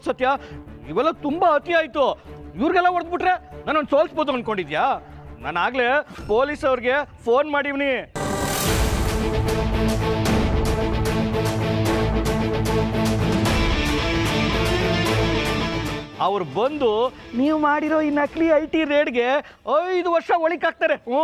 ನೋಡ್ ಸತ್ಯ ಇವೆಲ್ಲ ತುಂಬಾ ಅತಿ ಆಯ್ತು ಇವ್ರಿಗೆಲ್ಲ ಹೊಡೆದ್ಬಿಟ್ರೆ ನಾನು ಸೋಲ್ಸ್ಬೋದು ಅನ್ಕೊಂಡಿದ್ಯಾ ನಾನು ಆಗ್ಲೇ ಪೊಲೀಸ್ ಅವ್ರಿಗೆ ಫೋನ್ ಮಾಡಿವ್ನಿ ಅವ್ರು ಬಂದು ನೀವು ಮಾಡಿರೋ ಈ ನಕಲಿ ಐ ಟಿ ರೇಡ್ಗೆ ಐದು ವರ್ಷ ಒಳಿಕಾಕ್ತಾರೆ ಹ್ಞೂ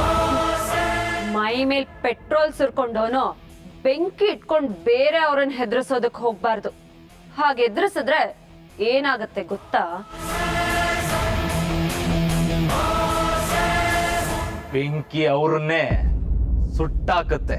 ಮೈ ಮೇಲ್ ಪೆಟ್ರೋಲ್ ಸುರ್ಕೊಂಡವನು ಬೆಂಕಿ ಇಟ್ಕೊಂಡ್ ಬೇರೆ ಅವ್ರನ್ನ ಹೆದರ್ಸೋದಕ್ ಹೋಗ್ಬಾರ್ದು ಹಾಗೆ ಎದುರಿಸಿದ್ರೆ ಏನಾಗತ್ತೆ ಗೊತ್ತಾ ಬೆಂಕಿ ಅವ್ರನ್ನೇ ಸುಟ್ಟಾಕತ್ತೆ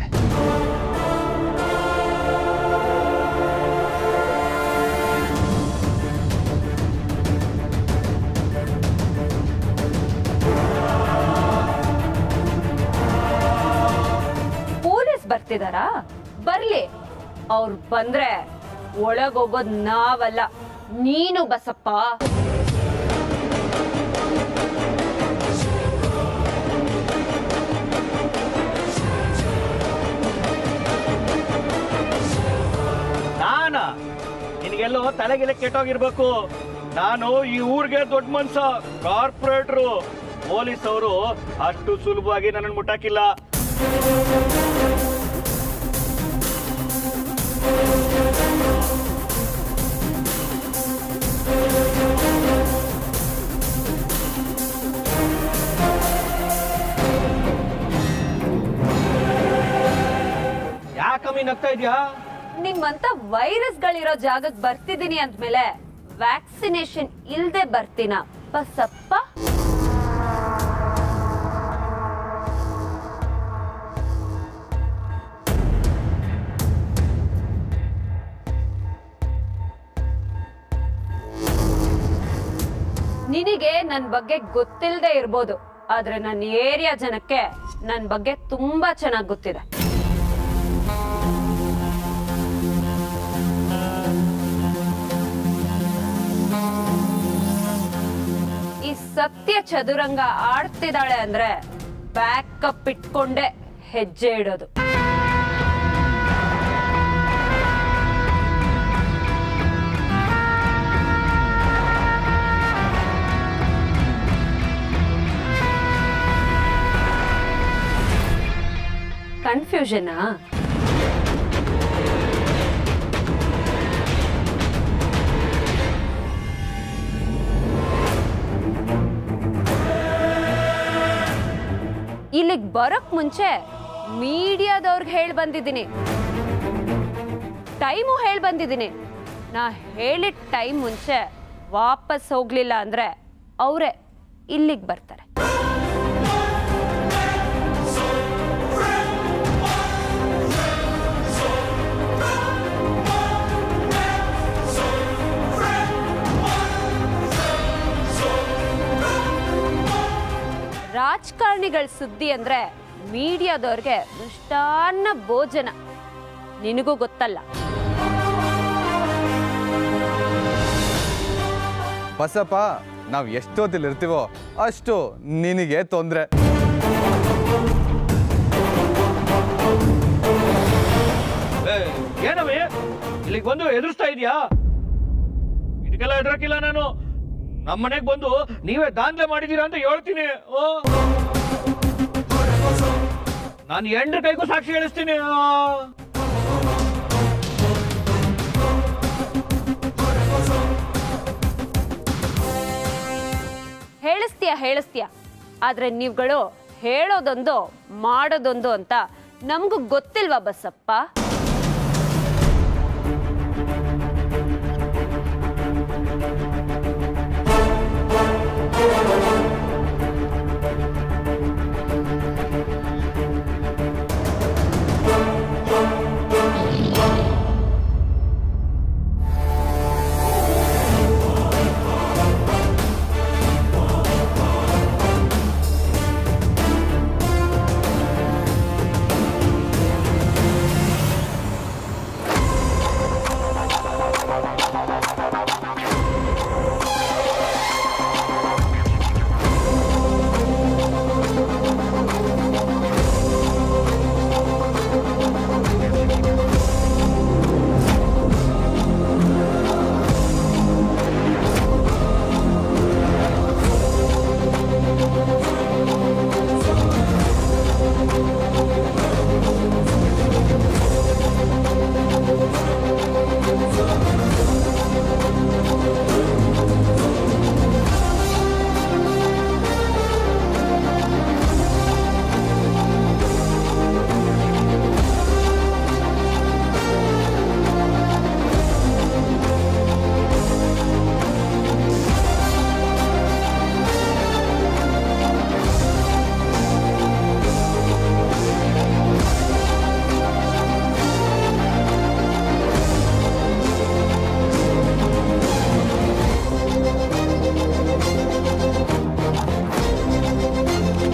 ಪೊಲೀಸ್ ಬರ್ತಿದಾರಾ ಬರ್ಲಿ ಅವ್ರು ಬಂದ್ರೆ ಒಳಗೋಗೋದ್ ನಾವಲ್ಲ ನೀನು ಬಸಪ್ಪ ನಾನ ನಿನಗೆಲ್ಲೋ ತಲೆಗೆಲೆ ಕೆಟ್ಟೋಗಿರ್ಬೇಕು ನಾನು ಈ ಊರಿಗೆ ದೊಡ್ಡ ಮನ್ಸ ಕಾರ್ಪೊರೇಟ್ರು ಪೊಲೀಸ್ ಅವರು ಅಷ್ಟು ಸುಲಭವಾಗಿ ನನ್ನನ್ನು ಮುಟ್ಟಾಕಿಲ್ಲ ಯಾಕಮ್ಮಿ ನಗ್ತಾ ಇದ್ಯಾ ನಿಮ್ಮಂತ ವೈರಸ್ಗಳಿರೋ ಜಾಗಕ್ಕೆ ಬರ್ತಿದೀನಿ ಅಂದ್ಮೇಲೆ ವ್ಯಾಕ್ಸಿನೇಷನ್ ಇಲ್ದೆ ಬರ್ತೀನ ಬಸಪ್ಪ ನಿನಗೆ ನನ್ ಬಗ್ಗೆ ಗೊತ್ತಿಲ್ಲದೆ ಇರ್ಬೋದು ಆದ್ರೆ ನನ್ನ ಏರಿಯಾ ಜನಕ್ಕೆ ನನ್ ಬಗ್ಗೆ ತುಂಬಾ ಚೆನ್ನಾಗಿ ಗೊತ್ತಿದೆ ಈ ಸತ್ಯ ಚದುರಂಗ ಆಡ್ತಿದ್ದಾಳೆ ಅಂದ್ರೆ ಬ್ಯಾಕಪ್ ಇಟ್ಕೊಂಡೆ ಹೆಜ್ಜೆ ಇಡೋದು ಕನ್ಫ್ಯೂಷನಾ ಇಲ್ಲಿಗ್ ಬರೋಕ್ ಮುಂಚೆ ಮೀಡಿಯಾದವ್ರಿಗೆ ಹೇಳಿ ಬಂದಿದ್ದೀನಿ ಟೈಮು ಹೇಳಿ ಬಂದಿದ್ದೀನಿ ನಾ ಹೇಳಿದ ಟೈಮ್ ಮುಂಚೆ ವಾಪಸ್ ಹೋಗ್ಲಿಲ್ಲ ಅಂದ್ರೆ ಅವರೇ ಇಲ್ಲಿಗೆ ಬರ್ತಾರೆ ರಾಜಕಾರಣಿಗಳ ಸುದ್ದಿ ಅಂದ್ರೆ ಮೀಡಿಯಾದವ್ರಿಗೆ ಮೃಷ್ಟಾನ್ನ ಭೋಜನ ನಿನಗೂ ಗೊತ್ತಲ್ಲ ಬಸಪ್ಪ ನಾವು ಎಷ್ಟೊತ್ತಿಲ್ಲಿ ಇರ್ತೀವೋ ಅಷ್ಟು ನಿನಗೆ ತೊಂದರೆ ಏ, ಏನವೇ ಇಲ್ಲಿಗೆ ಬಂದು ಎದುರಿಸ್ತಾ ಇದೀಯಾ ಇದಕ್ಕೆಲ್ಲ ಎದುರಕ್ಕಿಲ್ಲ ನಾನು ನಮ್ಮನೆಗೆ ಬಂದು ನೀವೇ ದಾಂಧಲೆ ಮಾಡಿದೀರಾ ಅಂತ ಹೇಳ್ತೀನಿ ಓ ನಾನು ಎಂಡ್ರ ಕೈಗೂ ಸಾಕ್ಷಿ ಹೇಳಿಸ್ತೀನಿ ಆ. ಹೇಳಿಸ್ತೀಯ ಹೇಳಿಸ್ತೀಯ ಆದ್ರೆ ನೀವುಗಳು ಹೇಳೋದೊಂದು ಮಾಡೋದೊಂದು ಅಂತ ನಮಗೂ ಗೊತ್ತಿಲ್ವಾ ಬಸಪ್ಪ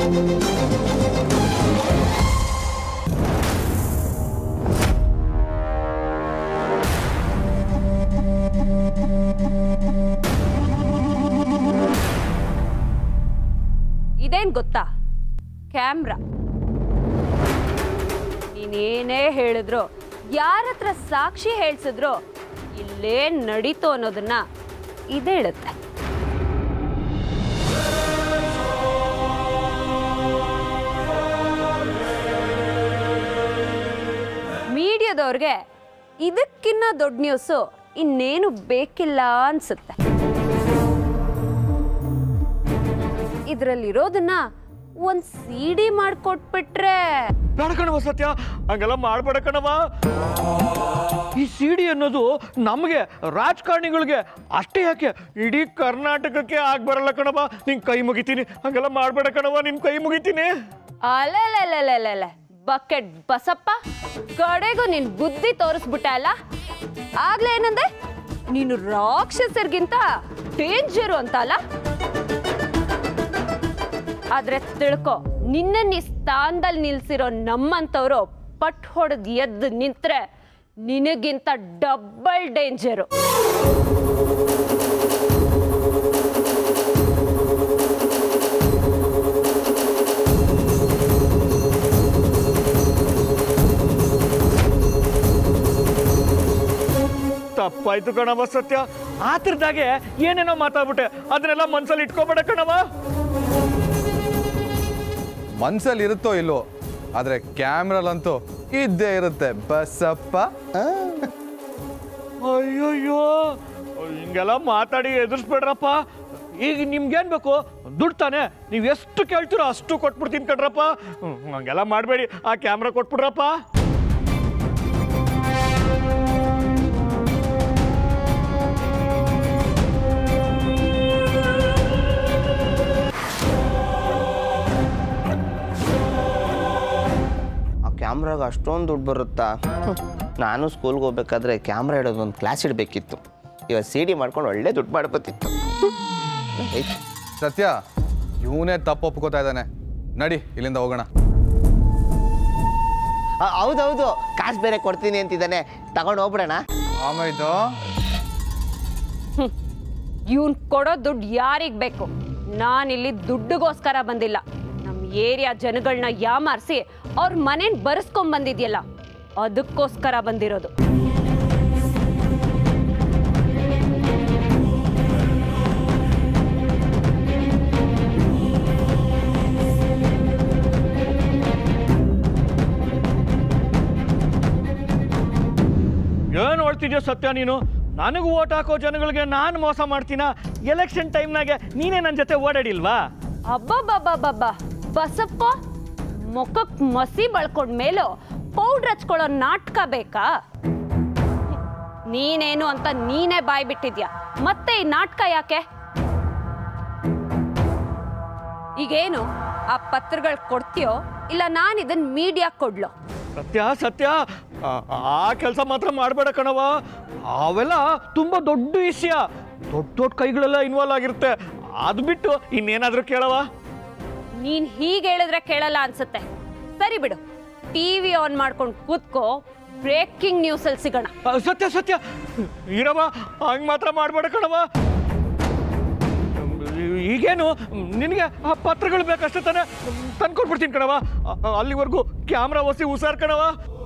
ಇದೇನ್ ಗೊತ್ತಾ ಕ್ಯಾಮ್ರಾ ನೀನೇನೇ ಹೇಳಿದ್ರು ಯಾರ ಹತ್ರ ಸಾಕ್ಷಿ ಹೇಳ್ಸಿದ್ರು ಇಲ್ಲೇನ್ ನಡೀತು ಅನ್ನೋದನ್ನ ಇದೇ ಹೇಳುತ್ತೆ ಮೀಡಿಯಾದವ್ರಿಗೆ ಇದಕ್ಕಿನ್ನ ದೊಡ್ಡ ನ್ಯೂಸು ಇನ್ನೇನು ಬೇಕಿಲ್ಲ ಅನ್ಸುತ್ತೆ ಇದ್ರಲ್ಲಿರೋದನ್ನ ಒಂದ್ ಸಿ ಡಿ ಮಾಡ್ಕೊಟ್ಬಿಟ್ರೆ ಬೇಡ ಕಣವ ಸತ್ಯ ಹಂಗೆಲ್ಲ ಮಾಡ್ಬೇಡ ಕಣವ ಈ ಸಿಡಿ ಅನ್ನೋದು ನಮಗೆ ರಾಜಕಾರಣಿಗಳಿಗೆ ಅಷ್ಟೇ ಯಾಕೆ ಇಡೀ ಕರ್ನಾಟಕಕ್ಕೆ ಆಗ್ ಬರಲ್ಲ ಕಣವ ನಿನ್ ಕೈ ಮುಗಿತೀನಿ ಹಂಗೆಲ್ಲ ಮಾಡ್ಬೇಡ ಕಣವ ನಿನ್ ಕೈ ಮುಗಿತೀನಿ ಅಲೆಲೆಲೆಲೆಲೆಲೆ ಬಕೆಟ್ ಬಸಪ್ಪ ಕಡೆಗೂ ನಿನ್ ಬುದ್ಧಿ ತೋರಿಸ್ಬಿಟ್ಟ ಅಲ್ಲ ಆಗ್ಲೇ ಏನಂದೆ ನೀನು ರಾಕ್ಷಸರಿಗಿಂತ ಡೇಂಜರು ಅಂತ ಅಲ್ಲ ಆದ್ರೆ ತಿಳ್ಕೊ ನಿನ್ನ ಈ ಸ್ಥಾನದಲ್ಲಿ ನಿಲ್ಸಿರೋ ನಮ್ಮಂತವ್ರು ಪಟ್ ಹೊಡೆದ್ ಎದ್ದು ನಿಂತ್ರೆ ನಿನಗಿಂತ ಡಬ್ಬಲ್ ಡೇಂಜರು ತಪ್ಪಾಯ್ತು ಕಣವ ಸತ್ಯ ಆತ್ರದಾಗೆ ಏನೇನೋ ಮಾತಾಡ್ಬಿಟ್ಟೆ ಅದನ್ನೆಲ್ಲ ಮನ್ಸಲ್ಲಿ ಇಟ್ಕೋಬೇಡ ಕಣವ ಮನ್ಸಲ್ಲಿ ಇರುತ್ತೋ ಇಲ್ಲೋ ಆದ್ರೆ ಕ್ಯಾಮ್ರಲ್ಲಂತೂ ಇದ್ದೇ ಇರುತ್ತೆ ಬಸಪ್ಪ ಆ? ಅಯ್ಯೋಯ್ಯೋ ಹಿಂಗೆಲ್ಲ ಮಾತಾಡಿ ಎದುರಿಸ್ಬೇಡ್ರಪ್ಪ ಈಗ ನಿಮ್ಗೇನ್ ಬೇಕು ದುಡ್ಡು ತಾನೆ ನೀವು ಎಷ್ಟು ಕೇಳ್ತೀರೋ ಅಷ್ಟು ಕೊಟ್ಬಿಡ್ತೀನಿ ಕಣ್ರಪ್ಪ ಹ್ಮ್, ಹಂಗೆಲ್ಲ ಮಾಡಬೇಡಿ ಆ ಕ್ಯಾಮ್ರಾ ಕೊಟ್ಬಿಡ್ರಪ್ಪ ಆ ಕ್ಯಾಮ್ರಾಗ ಅಷ್ಟೊಂದು ದುಡ್ಡು ಬರುತ್ತಾ ಹ್ಮ್. ನಾನು ಸ್ಕೂಲ್ಗೆ ಹೋಗ್ಬೇಕಾದ್ರೆ ಕ್ಯಾಮ್ರಾ ಇಡೋದು ಒಂದು ಕ್ಲಾಸ್ ಇಡಬೇಕಿತ್ತು ಇವಾಗ ಸಿ ಡಿ ಮಾಡ್ಕೊಂಡು ಒಳ್ಳೆ ದುಡ್ಡು ಮಾಡ್ಬೋತಿತ್ತು ಸತ್ಯ ಇವನೇ ತಪ್ಪು ಒಪ್ಕೋತಾ ಇದ್ದಾನೆ ನಡಿ ಇಲ್ಲಿಂದ ಹೋಗೋಣ ಹೌದೌದು ಕಾಸು ಬೇರೆ ಕೊಡ್ತೀನಿ ಅಂತಿದ್ದಾನೆ ತಗೊಂಡು ಹೋಗ್ಬಿಡೋಣ ಆಮೇಯ್ತು ಇವನ್ ಕೊಡೋ ದುಡ್ಡು ಯಾರಿಗ್ ಬೇಕು ನಾನಿಲ್ಲಿ ದುಡ್ಡುಗೋಸ್ಕರ ಬಂದಿಲ್ಲ ನಮ್ಮ ಏರಿಯಾ ಜನಗಳನ್ನ ಯಾಮಾರಿಸಿ ಅವ್ರ ಮನೇನ್ ಬರ್ಸ್ಕೊಂಡ್ ಬಂದಿದ್ಯಲ್ಲ ಅದಕ್ಕೋಸ್ಕರ ಬಂದಿರೋದು ಏನು ಹೊಳ್ತಿದ್ಯೋ ಸತ್ಯ ನೀನು ನನಗೂ ಓಟ್ ಹಾಕೋ ಜನಗಳಿಗೆ ನಾನು ಮೋಸ ಮಾಡ್ತೀನ ಎಲೆಕ್ಷನ್ ಟೈಮ್ನಾಗೆ ನೀನೇ ನನ್ನ ಜೊತೆ ಓಡಾಡಿಲ್ವಾ ಅಬ್ಬಬ್ಬಬ್ಬಬ್ಬ ಬಸಪ್ಪ ಮುಖಕ್ ಮಸಿ ಬಳ್ಕೊಂಡ್ ಮೇಲೂ ಪೌಡ್ರ್ ಹಚ್ಕೊಳ್ಳೋ ನಾಟಕ ಬೇಕಾ ನೀನೇನು ಅಂತ ನೀನೇ ಬಾಯ್ ಬಿಟ್ಟಿದ್ಯಾ ಮತ್ತೆ ಈ ನಾಟಕ ಯಾಕೆ ಈಗೇನು ಆ ಪತ್ರಗಳು ಕೊಡ್ತೀಯೋ ಇಲ್ಲ ನಾನು ಇದನ್ನ ಮೀಡಿಯಾ ಕೊಡ್ಲೋ ಸತ್ಯ ಸತ್ಯ ಆ- ಆ ಕೆಲಸ ಮಾತ್ರ ಮಾಡಬೇಡ ಕಣವ ಅವೆಲ್ಲ ತುಂಬ ದೊಡ್ಡ ವಿಷಯ ದೊಡ್ಡ ದೊಡ್ಡ ಕೈಗಳೆಲ್ಲ ಇನ್ವಾಲ್ವ್ ಆಗಿರುತ್ತೆ ಅದು ಬಿಟ್ಟು ಇನ್ನೇನಾದರೂ ಕೇಳವ ನೀನ್ ಹೀಗೆ ಹೇಳಿದ್ರೆ ಕೇಳಲ್ಲ ಅನ್ಸುತ್ತೆ ಸರಿ ಬಿಡು ಟಿವಿ ಆನ್ ಮಾಡ್ಕೊಂಡು ಕೂತ್ಕೋ ಬ್ರೇಕಿಂಗ್ ನ್ಯೂಸ್ ಅಲ್ಲಿ ಸಿಗೋಣ ಆ, ಸತ್ಯ ಸತ್ಯ ಇರವ ಹಂಗೆ ಮಾತ್ರ ಮಾಡಬೇಡ ಕಣವ ಈಗೇನು ನಿನಗೆ ಆ ಪತ್ರಗಳು ಬೇಕಷ್ಟೇ ತಾನೆ ತಂದ್ಕೊಟ್ಬಿಡ್ತೀನಿ ಕಣವ ಅ- ಅಲ್ಲಿವರೆಗೂ ಕ್ಯಾಮ್ರಾ ಒಸಿ ಹುಷಾರ್ ಕಣವ